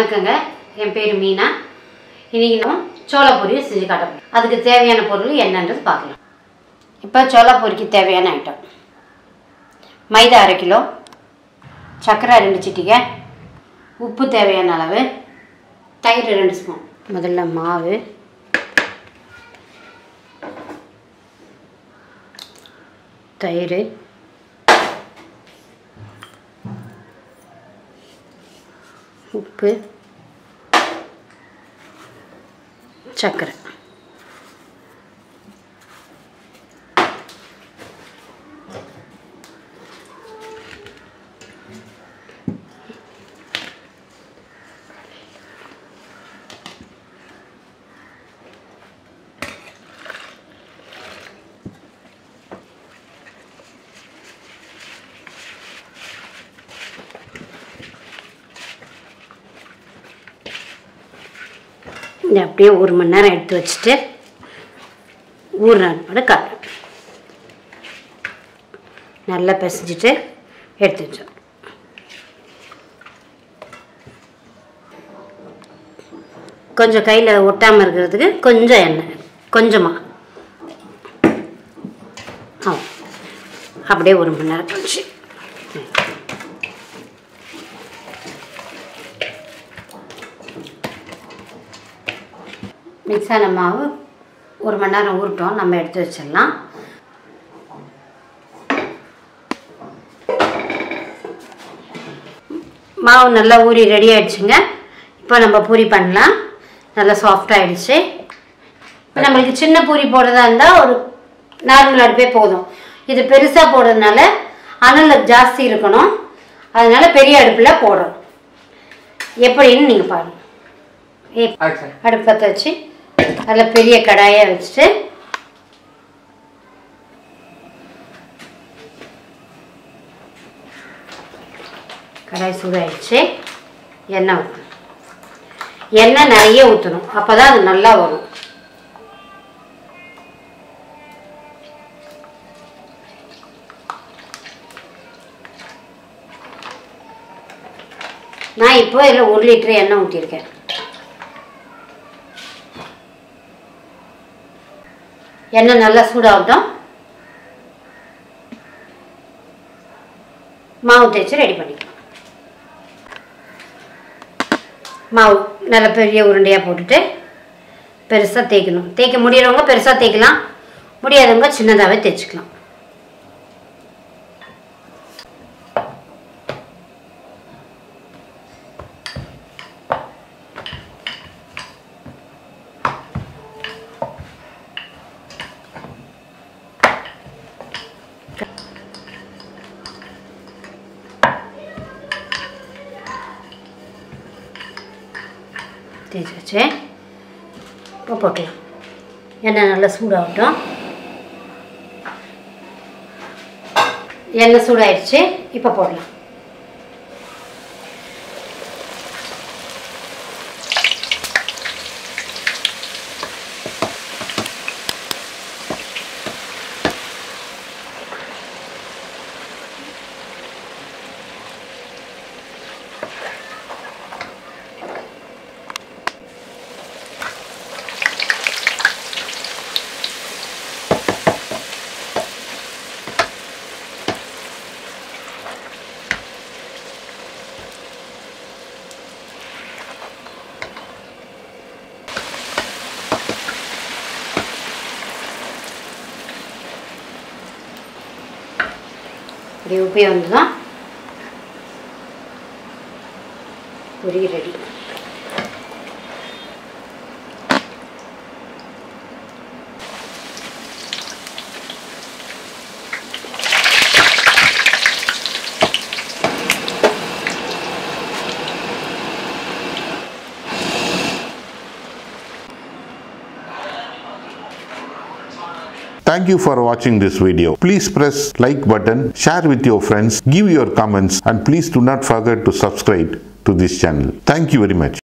வணக்கங்க என் பேர் மீனா இன்னைக்கு நம்ம சோளா பொரி செஞ்சு காட்டுறோம் அதுக்கு தேவையான பொருள் என்னன்றது பார்க்கலாம் இப்போ சோளா பொரிக்கு தேவையான ஐட்டம் மைதா அரை கிலோ சர்க்கரை ரெண்டு சிட்டிகை உப்பு தேவையான அளவு தயிர் ரெண்டு ஸ்பூன் முதல்ல மாவு தயிர் உப்பு சர்க்கரை இதை அப்படியே ஒரு மணி நேரம் எடுத்து வச்சுட்டு ஊறுறான் கூட காட்டும் நல்லா பிசைஞ்சிட்டு எடுத்து வச்சோம் கொஞ்சம் கையில் ஒட்டாமல் இருக்கிறதுக்கு கொஞ்சம் எண்ணெய் கொஞ்சமாக ஆ அப்படியே ஒரு மணி நேரம் கழிச்சு மிக்ஸ் ஆன மாவு ஒரு மணி நேரம் ஊறட்டும் நம்ம எடுத்து வச்சிடலாம் மாவு நல்லா ஊறி ரெடி ஆயிடுச்சுங்க இப்போ நம்ம பூரி பண்ணலாம் நல்லா சாஃப்ட் ஆயிடுச்சு இப்போ நம்மளுக்கு சின்ன பூரி போடுறதா இருந்தால் ஒரு நார்மல் அடுப்பே போதும் இது பெருசாக போடுறதுனால அனல் ஜாஸ்தி இருக்கணும் அதனால பெரிய அடுப்பில் போடுறோம் எப்படின்னு நீங்கள் பாருங்கள் ஏ ஆக்ஷன் அடுப்பு பற்ற வச்சு அதில் பெரிய கடாயை வச்சுட்டு கடாய் சூடாயிடுச்சு எண்ணெய் ஊற்றணும் எண்ணெய் நிறைய ஊற்றணும் அப்போ தான் அது நல்லா வரும் நான் இப்போ இதில் ஒரு லிட்டர் எண்ணெய் ஊற்றிருக்கேன் எண்ணெய் நல்லா சூடாகட்டும் மாவு தேய்ச்சி ரெடி பண்ணிக்கலாம் மாவு நல்ல பெரிய உருண்டையாக போட்டுட்டு பெருசாக தேய்க்கணும் தேய்க்க முடியறவங்க பெருசாக தேய்க்கலாம் முடியாதவங்க சின்னதாகவே தேய்ச்சிக்கலாம் தேய்ச்சி வச்சு இப்போ போட்டுக்கலாம் எண்ணெய் நல்லா சூடாகட்டும் எண்ணெய் சூடாயிடுச்சு இப்போ போடலாம் இப்படி உப்பி வந்துதான் பொரி ready Thank you for watching this video. Please press like button, share with your friends, give your comments and please do not forget to subscribe to this channel. Thank you very much.